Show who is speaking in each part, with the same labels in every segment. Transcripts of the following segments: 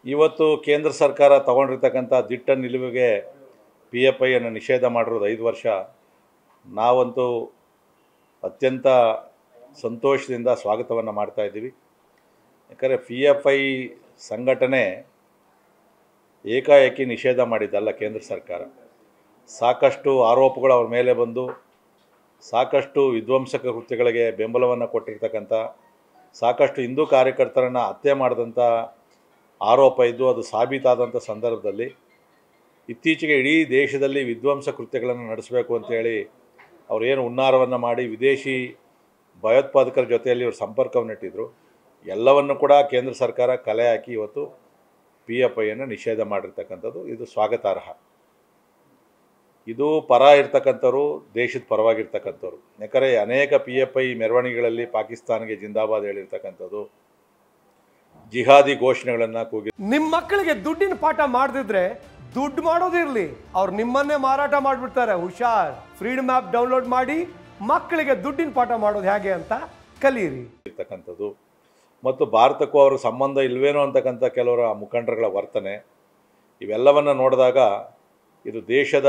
Speaker 1: ಇವತ್ತು ಕೇಂದ್ರ ಸರ್ಕಾರ ತಗೊಂಡಿರ್ತಕ್ಕಂಥ ದಿಟ್ಟ ನಿಲುವಿಗೆ ಪಿ ಎಫ್ ಐಯನ್ನು ನಿಷೇಧ ಮಾಡಿರೋದು ಐದು ವರ್ಷ ನಾವಂತೂ ಅತ್ಯಂತ ಸಂತೋಷದಿಂದ ಸ್ವಾಗತವನ್ನು ಮಾಡ್ತಾ ಇದ್ದೀವಿ ಯಾಕಂದರೆ ಪಿ ಎಫ್ ಐ ಸಂಘಟನೆ ಏಕಾಏಕಿ ನಿಷೇಧ ಮಾಡಿದ್ದಲ್ಲ ಕೇಂದ್ರ ಸರ್ಕಾರ ಸಾಕಷ್ಟು ಆರೋಪಗಳು ಅವ್ರ ಮೇಲೆ ಬಂದು ಸಾಕಷ್ಟು ವಿಧ್ವಂಸಕ ಕೃತ್ಯಗಳಿಗೆ ಬೆಂಬಲವನ್ನು ಕೊಟ್ಟಿರ್ತಕ್ಕಂಥ ಸಾಕಷ್ಟು ಹಿಂದೂ ಕಾರ್ಯಕರ್ತರನ್ನು ಹತ್ಯೆ ಮಾಡಿದಂಥ ಆರೋಪ ಇದ್ದು ಅದು ಸಾಬೀತಾದಂಥ ಸಂದರ್ಭದಲ್ಲಿ ಇತ್ತೀಚೆಗೆ ಇಡೀ ದೇಶದಲ್ಲಿ ವಿಧ್ವಂಸ ಕೃತ್ಯಗಳನ್ನು ನಡೆಸಬೇಕು ಅಂತೇಳಿ ಅವರೇನು ಹುನ್ನಾರವನ್ನು ಮಾಡಿ ವಿದೇಶಿ ಭಯೋತ್ಪಾದಕರ ಜೊತೆಯಲ್ಲಿ ಇವರು ಸಂಪರ್ಕವನ್ನು ಇಟ್ಟಿದ್ರು ಎಲ್ಲವನ್ನು ಕೂಡ ಕೇಂದ್ರ ಸರ್ಕಾರ ಕಲೆ ಹಾಕಿ ಇವತ್ತು ಪಿ ಎಫ್ ಐಯನ್ನು ನಿಷೇಧ ಮಾಡಿರ್ತಕ್ಕಂಥದ್ದು ಇದು ಸ್ವಾಗತಾರ್ಹ ಇದು ಪರ ಇರ್ತಕ್ಕಂಥವ್ರು ದೇಶದ ಪರವಾಗಿರ್ತಕ್ಕಂಥವ್ರು ಯಾಕಂದರೆ ಅನೇಕ ಪಿ ಎಫ್ ಐ ಮೆರವಣಿಗೆಗಳಲ್ಲಿ ಪಾಕಿಸ್ತಾನ್ಗೆ ಜಿಂದಾಬಾದ್ ಹೇಳಿರ್ತಕ್ಕಂಥದ್ದು ಜಿಹಾದಿ ಘೋಷಣೆಗಳನ್ನು ಕೂಗಿ
Speaker 2: ನಿಮ್ ಮಕ್ಕಳಿಗೆ ದುಡ್ಡಿನ ಪಾಠ ಮಾಡದಿದ್ರೆ ದುಡ್ಡು ಮಾಡೋದಿರ್ಲಿ ಅವ್ರು ನಿಮ್ಮನ್ನೇ ಮಾರಾಟ ಮಾಡ್ಬಿಡ್ತಾರೆ ಹುಷಾರ್ ಫ್ರೀಡಮ್ ಆ್ಯಪ್ ಡೌನ್ಲೋಡ್ ಮಾಡಿ ಮಕ್ಕಳಿಗೆ ದುಡ್ಡಿನ ಪಾಠ ಮಾಡೋದು ಹೇಗೆ ಅಂತ ಕಲೀರಿ
Speaker 1: ಇರ್ತಕ್ಕಂಥದ್ದು ಮತ್ತು ಭಾರತಕ್ಕೂ ಅವರ ಸಂಬಂಧ ಇಲ್ವೇನೋ ಅಂತಕ್ಕಂಥ ಕೆಲವರ ಮುಖಂಡರುಗಳ ವರ್ತನೆ ಇವೆಲ್ಲವನ್ನು ನೋಡಿದಾಗ ಇದು ದೇಶದ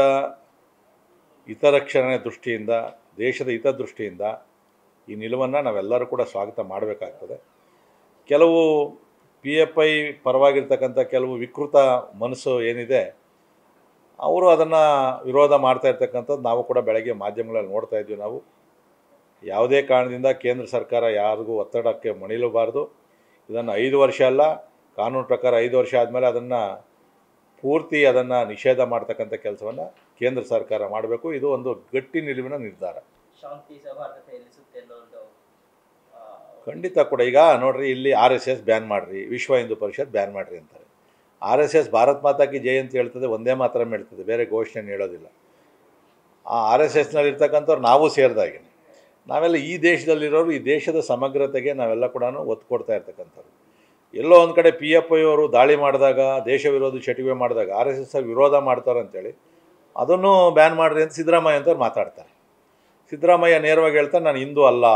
Speaker 1: ಹಿತರಕ್ಷಣೆ ದೃಷ್ಟಿಯಿಂದ ದೇಶದ ಹಿತದೃಷ್ಟಿಯಿಂದ ಈ ನಿಲುವನ್ನು ನಾವೆಲ್ಲರೂ ಕೂಡ ಸ್ವಾಗತ ಮಾಡಬೇಕಾಗ್ತದೆ ಕೆಲವು ಪಿ ಎಫ್ ಐ ಪರವಾಗಿರ್ತಕ್ಕಂಥ ಕೆಲವು ವಿಕೃತ ಮನಸ್ಸು ಏನಿದೆ ಅವರು ಅದನ್ನು ವಿರೋಧ ಮಾಡ್ತಾ ಇರ್ತಕ್ಕಂಥದ್ದು ನಾವು ಕೂಡ ಬೆಳಗ್ಗೆ ಮಾಧ್ಯಮಗಳಲ್ಲಿ ನೋಡ್ತಾ ಇದ್ವಿ ನಾವು ಯಾವುದೇ ಕಾರಣದಿಂದ ಕೇಂದ್ರ ಸರ್ಕಾರ ಯಾರಿಗೂ ಒತ್ತಡಕ್ಕೆ ಮಣಿಲಬಾರ್ದು ಇದನ್ನು ಐದು ವರ್ಷ ಅಲ್ಲ ಕಾನೂನು ಪ್ರಕಾರ ಐದು ವರ್ಷ ಆದಮೇಲೆ ಅದನ್ನು ಪೂರ್ತಿ ಅದನ್ನು ನಿಷೇಧ ಮಾಡ್ತಕ್ಕಂಥ ಕೆಲಸವನ್ನು ಕೇಂದ್ರ ಸರ್ಕಾರ ಮಾಡಬೇಕು ಇದು ಒಂದು ಗಟ್ಟಿ ನಿಲುವಿನ ನಿರ್ಧಾರ
Speaker 3: ಶಾಂತಿ ಸೌಹಾರ್ದತೆ ನಿಲ್ಲಿಸುತ್ತೆ ಅನ್ನೋ ಒಂದು ಆ,
Speaker 1: ಖಂಡಿತ ಕೂಡ ಈಗ ನೋಡ್ರಿ ಇಲ್ಲಿ ಆರ್ ಎಸ್ ಎಸ್ ಬ್ಯಾನ್ ಮಾಡಿರಿ ವಿಶ್ವ ಹಿಂದೂ ಪರಿಷತ್ ಬ್ಯಾನ್ ಮಾಡಿರಿ ಅಂತಾರೆ R S S Bharat Mata ಕಿ ಜೈ ಅಂತ ಹೇಳ್ತದೆ ಒಂದೇ ಮಾತ್ರ ಹೇಳ್ತದೆ ಬೇರೆ ಘೋಷಣೆ ಹೇಳೋದಿಲ್ಲ ಆ ಆರ್ ಎಸ್ ಎಸ್ನಲ್ಲಿ ಇರ್ತಕ್ಕಂಥವ್ರು ನಾವು ಸೇರಿದಾಗೆ ನಾವೆಲ್ಲ ಈ ದೇಶದಲ್ಲಿರೋರು ಈ ದೇಶದ ಸಮಗ್ರತೆಗೆ ನಾವೆಲ್ಲ ಕೂಡ ಒತ್ತು ಕೊಡ್ತಾ ಇರ್ತಕ್ಕಂಥವ್ರು ಎಲ್ಲೋ ಒಂದು ಕಡೆ ಪಿ ಎಫ್ ಐ ಅವರು ದಾಳಿ ಮಾಡಿದಾಗ ದೇಶ ವಿರೋಧಿ ಚಟುವಟಿಕೆ ಮಾಡಿದಾಗ ಆರ್ ಎಸ್ ಎಸ್ ವಿರೋಧ ಮಾಡ್ತಾರೆ ಅಂತೇಳಿ ಅದನ್ನು ಬ್ಯಾನ್ ಮಾಡಿರಿ ಅಂತ ಸಿದ್ದರಾಮಯ್ಯ ಅಂತವ್ರು ಮಾತಾಡ್ತಾರೆ ಸಿದ್ದರಾಮಯ್ಯ ನೇರವಾಗಿ ಹೇಳ್ತಾರೆ ನಾನು ಹಿಂದೂ ಅಲ್ಲ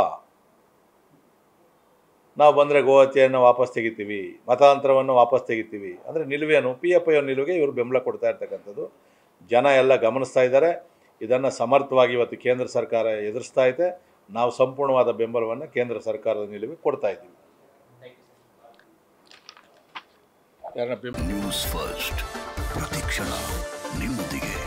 Speaker 1: ನಾವು ಬಂದರೆ ಗೋಹತ್ಯೆಯನ್ನು ವಾಪಸ್ ತೆಗಿತೀವಿ ಮತಾಂತರವನ್ನು ವಾಪಸ್ ತೆಗಿತೀವಿ ಅಂದರೆ ನಿಲುವೇನು ಪಿ ಎಫ್ ಐ ನಿಲುವಿಗೆ ಇವರು ಬೆಂಬಲ ಕೊಡ್ತಾ ಇರ್ತಕ್ಕಂಥದ್ದು ಜನ ಎಲ್ಲ ಗಮನಿಸ್ತಾ ಇದ್ದಾರೆ ಇದನ್ನು ಸಮರ್ಥವಾಗಿ ಇವತ್ತು ಕೇಂದ್ರ ಸರ್ಕಾರ ಎದುರಿಸ್ತಾ ಇದೆ ನಾವು ಸಂಪೂರ್ಣವಾದ ಬೆಂಬಲವನ್ನು ಕೇಂದ್ರ ಸರ್ಕಾರದ ನಿಲುವಿಗೆ ಕೊಡ್ತಾ ಇದ್ದೀವಿ
Speaker 3: ಥ್ಯಾಂಕ್ ಯು ಸರ್
Speaker 1: ಯಾರನ್ನ ಬೆಂಬಲ
Speaker 4: ನ್ಯೂಸ್ ಫಸ್ಟ್ ಪ್ರತಿಕ್ಷಣ ನಿಮ್ಮೊಂದಿಗೆ